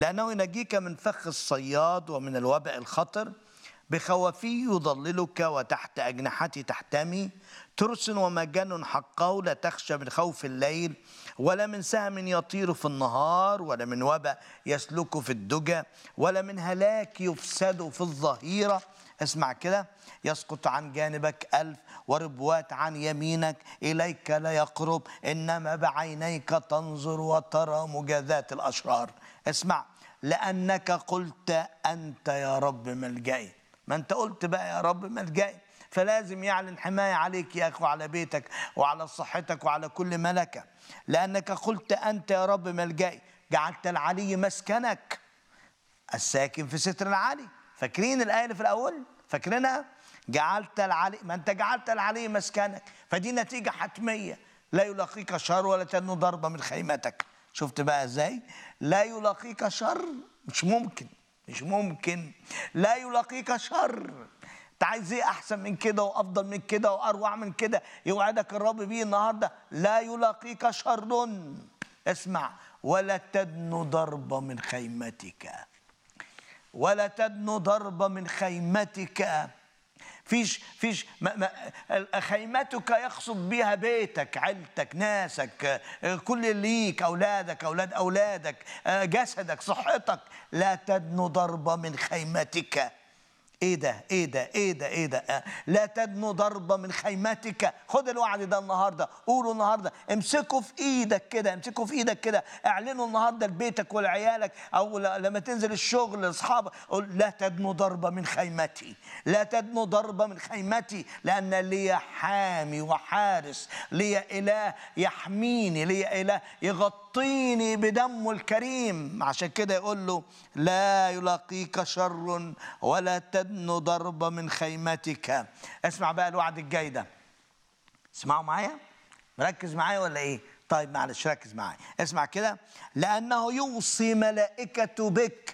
لأنه ينجيك من فخ الصياد ومن الوباء الخطر بخوافيه يضللك وتحت أجنحته تحتمي ترس ومجن حقه لا تخشى من خوف الليل ولا من سهم يطير في النهار ولا من وباء يسلك في الدجى ولا من هلاك يفسد في الظهيرة اسمع كده يسقط عن جانبك ألف وربوات عن يمينك إليك لا يقرب إنما بعينيك تنظر وترى مجازات الأشرار اسمع لأنك قلت أنت يا رب ملجئي ما أنت قلت بقى يا رب ملجئي فلازم يعلن حماية عليك يا أخو على بيتك وعلى صحتك وعلى كل ملكة لأنك قلت أنت يا رب ملجئي جعلت العلي مسكنك الساكن في ستر العلي فاكرين الآية اللي في الأول فاكرينها جعلت العلي ما أنت جعلت العلي مسكنك فدي نتيجة حتمية لا يلاقيك شر ولا تنو ضربة من خيمتك شفت بقى ازاي لا يلاقيك شر مش ممكن مش ممكن لا يلاقيك شر انت عايز ايه احسن من كده وافضل من كده واروع من كده يوعدك الرب بيه النهارده لا يلاقيك شر اسمع ولا تدنو ضربه من خيمتك ولا تدنو ضربه من خيمتك فيش فيش ما ما خيمتك يقصد بها بيتك عيلتك ناسك كل اللي ليك اولادك اولاد اولادك جسدك صحتك لا تدنو ضربه من خيمتك ايه ده ايه ده ايه ده ايه ده لا تدنو ضربه من خيمتك خد الوعد ده النهارده قوله النهارده امسكه في ايدك كده امسكه في ايدك كده اعلنه النهارده لبيتك ولعيالك او لما تنزل الشغل لاصحابك قول لا تدنو ضربه من خيمتي لا تدنو ضربه من خيمتي لان لي حامي وحارس لي اله يحميني لي اله يغطيني بدمه الكريم عشان كده يقول له لا يلاقيك شر ولا تدنو تدن ضربة من خيمتك اسمع بقى الوعد الجاي ده اسمعوا معايا مركز معايا ولا ايه طيب معلش ركز معايا اسمع كده لأنه يوصي ملائكة بك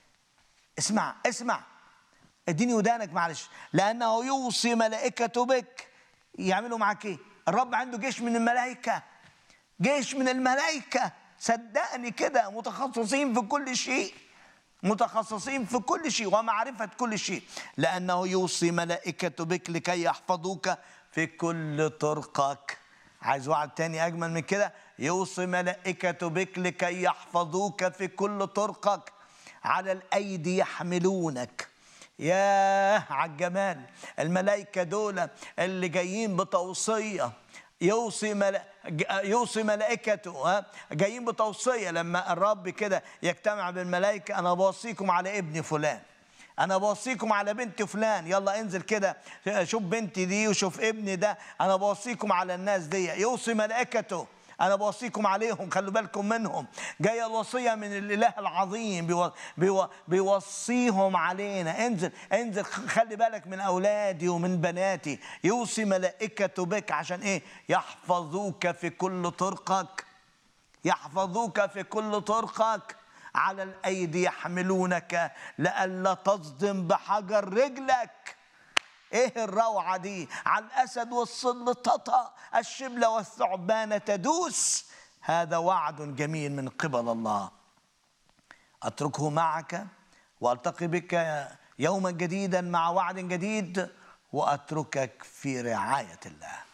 اسمع اسمع اديني ودانك معلش لأنه يوصي ملائكة بك يعملوا معاك ايه الرب عنده جيش من الملائكة جيش من الملائكة صدقني كده متخصصين في كل شيء متخصصين في كل شيء ومعرفة كل شيء لأنه يوصي ملائكة بك لكي يحفظوك في كل طرقك عايز وعد تاني أجمل من كده يوصي ملائكة بك لكي يحفظوك في كل طرقك على الأيدي يحملونك ياه على الجمال الملائكة دول اللي جايين بتوصية يوصي ملا... يوصي ملائكته ها جايين بتوصيه لما الرب كده يجتمع بالملائكه انا بوصيكم على ابن فلان انا بوصيكم على بنت فلان يلا انزل كده شوف بنتي دي وشوف ابني ده انا بوصيكم على الناس دي يوصي ملائكته انا بوصيكم عليهم خلوا بالكم منهم جايه الوصيه من الاله العظيم بيو بيو بيوصيهم علينا انزل انزل خلي بالك من اولادي ومن بناتي يوصي ملائكته بك عشان ايه يحفظوك في كل طرقك يحفظوك في كل طرقك على الايدي يحملونك لئلا تصدم بحجر رجلك ايه الروعه دي على الاسد والصل تطأ الشبل والثعبان تدوس هذا وعد جميل من قبل الله اتركه معك والتقي بك يوما جديدا مع وعد جديد واتركك في رعايه الله